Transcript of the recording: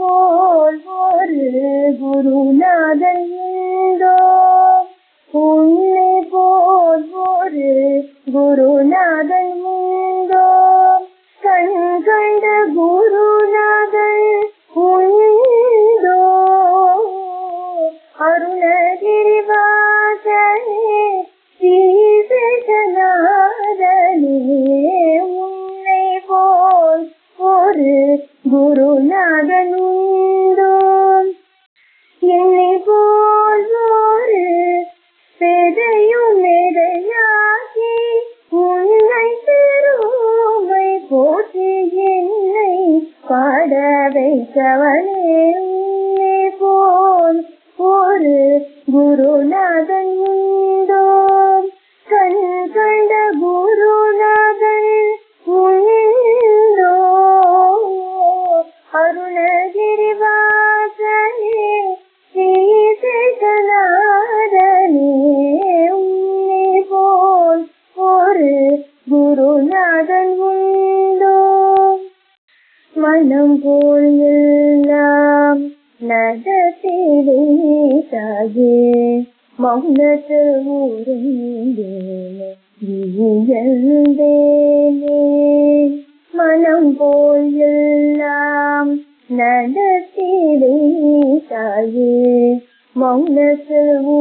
போல் ஒரு குருநாதன் உண்டோ உன்னை போல் ஒரு குருநாதன் உண்டோ கண் கண்ட குருநாதன் உண்டோ அருணகிரிவாசனே ஸ்ரீசேஷநாதனே உன்னை போல் ஒரு குருநாதன் உண்டோ என்னை போல் ஒரு பெதையும் மேதையாகி உன்னை பெருமை போற்றி என்னை பாட வைத்தவனே உன்னை போல் ஒரு குருநாதன் உண்டோ கண் கண்ட குருநாதன் உண்டோ அருணகிரிவாசனே ஸ்ரீசேஷநாதனே உன்னை போல் ஒரு குருநாதன் உண்டோ மனம் போல் எல்லாம் நடத்திலே தாயே மௌனத்தில் ஊருந்தேனே மனம் போல் எல்லாம் நடத்திலே தாயே மௌனத்தில்